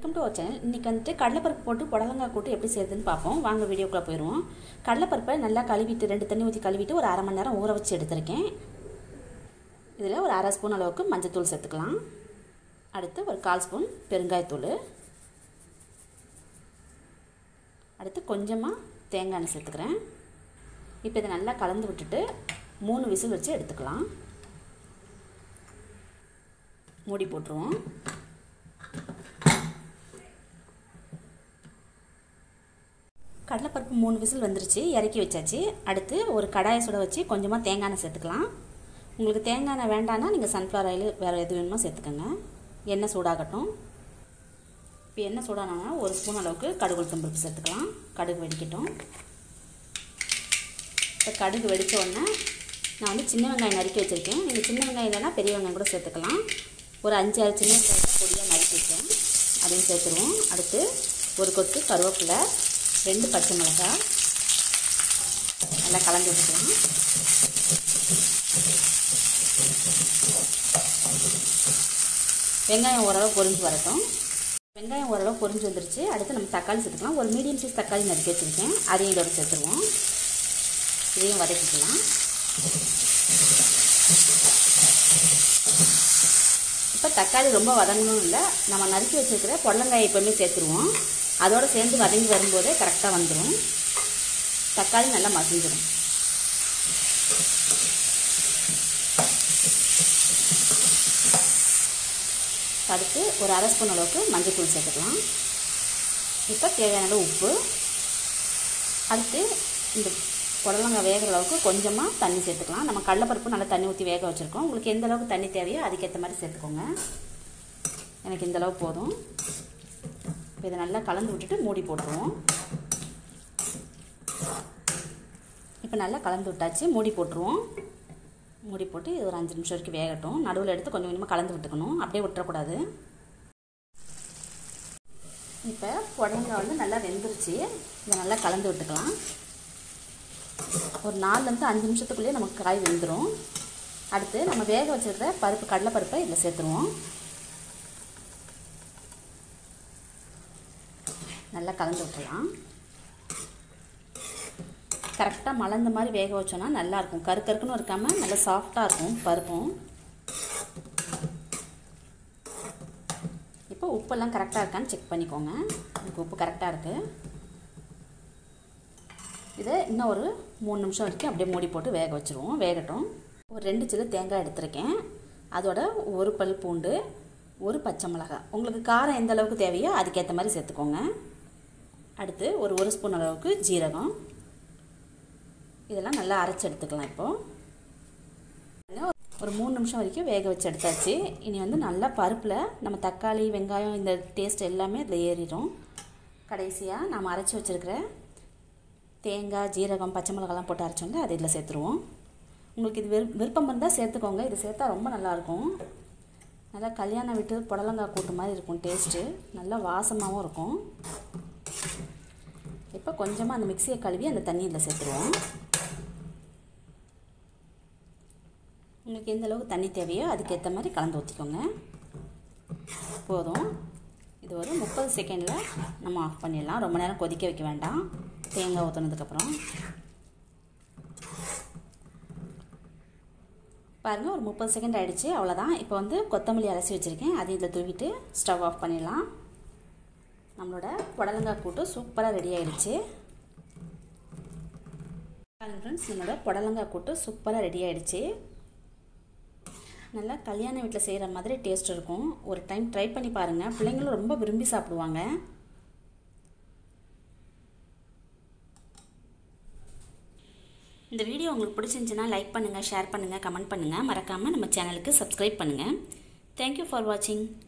welcome to our channel இன்றைக்கி வந்துட்டு கடலைப்பருப்பு போட்டு புடலங்காய் கூட்டு எப்படி செய்யுதுன்னு பார்ப்போம் வாங்க வீடியோக்குள்ளே போயிடுவோம் கடலைப்பருப்பை நல்லா கழுவிட்டு ரெண்டு தண்ணி ஊற்றி கழுவிட்டு ஒரு அரை மணி நேரம் ஊற வச்சு எடுத்திருக்கேன் இதில் ஒரு அரை ஸ்பூன் அளவுக்கு மஞ்சத்தூள் சேர்த்துக்கலாம் அடுத்து ஒரு கால் ஸ்பூன் பெருங்காயத்தூள் அடுத்து கொஞ்சமாக தேங்காய் எண்ணெய் சேர்த்துக்கிறேன் இப்போ இதை நல்லா கலந்து விட்டுட்டு மூணு விசில் வச்சு எடுத்துக்கலாம் மூடி போட்டுருவோம் கடலைப்பருப்பு மூணு விசில் வந்துருச்சு இறக்கி வச்சாச்சு அடுத்து ஒரு கடாயை சுட வச்சு கொஞ்சமாக தேங்காய் எண்ணெய் சேர்த்துக்கலாம் உங்களுக்கு தேங்காய் எண்ணெய் வேண்டான்னா நீங்கள் சன்ஃப்ளவர் ஆயில் வேறு எது வேணுமோ சேர்த்துக்கோங்க எண்ணெய் சூடாகட்டும் இப்போ எண்ணெய் சூடானா ஒரு ஸ்பூன் அளவுக்கு கடுகு உளுத்தம்பருப்பு சேர்த்துக்கலாம் கடுகு வெடிக்கட்டும் இப்போ கடுகு வெடித்த உடனே நான் வந்து சின்ன வெங்காயம் நறுக்கி வச்சுருக்கேன் நீங்கள் சின்ன வெங்காயம் இல்லைன்னா பெரிய வெங்காயம் கூட சேர்த்துக்கலாம் ஒரு அஞ்சு ஆறு சின்ன வெங்காயத்தை பொடியாக நறுக்கி வச்சேன் அதையும் சேர்த்துருவோம் அடுத்து ஒரு கொத்து கருவேப்பிலை ரெண்டு பச்சை மிளகாய் நல்லா கலந்து விட்டுக்கலாம் வெங்காயம் ஓரளவு பொரிஞ்சு வரட்டும் வெங்காயம் ஓரளவு பொரிஞ்சு வந்துருச்சு அடுத்து நம்ம தக்காளி சேர்த்துக்கலாம் ஒரு மீடியம் சைஸ் தக்காளி நறுக்கி வச்சுருக்கேன் அதையும் இதோட சேர்த்துருவோம் இதையும் வதக்கிக்கலாம் இப்போ தக்காளி ரொம்ப வதங்கணும் இல்லை நம்ம நறுக்கி வச்சுருக்கிற பொடலங்காயை எப்போவுமே சேர்த்துருவோம் அதோடு சேர்ந்து வதங்கி வரும்போதே கரெக்டாக வந்துடும் தக்காளி நல்லா மசிஞ்சிடும் அடுத்து ஒரு அரை ஸ்பூன் அளவுக்கு மஞ்சள் தூள் சேர்த்துக்கலாம் இப்போ தேவையான அளவு உப்பு அடுத்து இந்த புடலங்காய் வேகிற அளவுக்கு கொஞ்சமாக தண்ணி சேர்த்துக்கலாம் நம்ம கடலைப்பருப்பு நல்லா தண்ணி ஊற்றி வேக வச்சுருக்கோம் உங்களுக்கு எந்த அளவுக்கு தண்ணி தேவையோ அதுக்கேற்ற மாதிரி சேர்த்துக்கோங்க எனக்கு இந்த அளவு போதும் இப்போ இதை நல்லா கலந்து விட்டுட்டு மூடி போட்டுருவோம் இப்போ நல்லா கலந்து விட்டாச்சு மூடி போட்டுருவோம் மூடி போட்டு இது ஒரு அஞ்சு நிமிஷம் வரைக்கும் வேகட்டும் நடுவில் எடுத்து கொஞ்சம் கொஞ்சமாக கலந்து விட்டுக்கணும் அப்படியே விட்டுறக்கூடாது இப்போ புடலங்காய் வந்து நல்லா வெந்துருச்சு இதை நல்லா கலந்து விட்டுக்கலாம் ஒரு நாலுலேருந்து அஞ்சு நிமிஷத்துக்குள்ளேயே நமக்கு காய் வெந்துடும் அடுத்து நம்ம வேக வச்சுருக்கிற பருப்பு கடலைப்பருப்பை இதில் சேர்த்துருவோம் நல்லா கலந்து விட்டுலாம் கரெக்டாக மலர்ந்த மாதிரி வேக வச்சோன்னா நல்லாயிருக்கும் கரு கருக்குன்னு இருக்காமல் நல்லா சாஃப்டாக இருக்கும் பருப்பும் இப்போ உப்பெல்லாம் கரெக்டாக இருக்கான்னு செக் பண்ணிக்கோங்க எனக்கு உப்பு கரெக்டாக இருக்குது இதை இன்னும் ஒரு மூணு நிமிஷம் வரைக்கும் அப்படியே மூடி போட்டு வேக வச்சுருவோம் வேகட்டும் ஒரு ரெண்டு சில்லு தேங்காய் எடுத்திருக்கேன் அதோட ஒரு பல் பூண்டு ஒரு பச்சை மிளகாய் உங்களுக்கு காரம் எந்த அளவுக்கு தேவையோ அதுக்கேற்ற மாதிரி சேர்த்துக்கோங்க அடுத்து ஒரு ஒரு ஸ்பூன் அளவுக்கு ஜீரகம் இதெல்லாம் நல்லா அரைச்சி எடுத்துக்கலாம் இப்போது ஒரு மூணு நிமிஷம் வரைக்கும் வேக வச்சு எடுத்தாச்சு இனி வந்து நல்லா பருப்பில் நம்ம தக்காளி வெங்காயம் இந்த டேஸ்ட் எல்லாமே அதில் ஏறிடும் கடைசியாக நம்ம அரைச்சி வச்சுருக்கிற தேங்காய் ஜீரகம் பச்சை மிளகாலாம் போட்டு அரைச்சோங்க அது இதில் சேர்த்துருவோம் உங்களுக்கு இது விரு விருப்பம் இருந்தால் சேர்த்துக்கோங்க இது சேர்த்தா ரொம்ப நல்லாயிருக்கும் நல்லா கல்யாணம் விட்டு புடலங்காய் கூட்டு மாதிரி இருக்கும் டேஸ்ட்டு நல்லா வாசமாகவும் இருக்கும் இப்போ கொஞ்சமாக அந்த மிக்சியை கழுவி அந்த தண்ணி இதில் சேர்த்துருவோம் உங்களுக்கு எந்த அளவுக்கு தண்ணி தேவையோ அதுக்கேற்ற மாதிரி கலந்து ஊற்றிக்கோங்க போதும் இது ஒரு முப்பது செகண்டில் நம்ம ஆஃப் பண்ணிடலாம் ரொம்ப நேரம் கொதிக்க வைக்க வேண்டாம் தேங்காய் ஊற்றுனதுக்கப்புறம் பாருங்கள் ஒரு முப்பது செகண்ட் ஆகிடுச்சு அவ்வளோதான் இப்போ வந்து கொத்தமல்லி அலசி வச்சுருக்கேன் அதையும் இதில் தூவிட்டு ஸ்டவ் ஆஃப் பண்ணிடலாம் நம்மளோட புடலங்காய் கூட்டு சூப்பராக ரெடி ஆகிடுச்சு ஃப்ரெண்ட்ஸ் நம்மளோட புடலங்காய் கூட்டு சூப்பராக ரெடி ஆகிடுச்சு நல்லா கல்யாண வீட்டில் செய்கிற மாதிரி டேஸ்ட் இருக்கும் ஒரு டைம் ட்ரை பண்ணி பாருங்கள் பிள்ளைங்களும் ரொம்ப விரும்பி சாப்பிடுவாங்க இந்த வீடியோ உங்களுக்கு பிடிச்சிருந்துச்சுன்னா லைக் பண்ணுங்கள் ஷேர் பண்ணுங்கள் கமெண்ட் பண்ணுங்கள் மறக்காமல் நம்ம சேனலுக்கு சப்ஸ்கிரைப் பண்ணுங்கள் தேங்க்யூ ஃபார் வாட்சிங்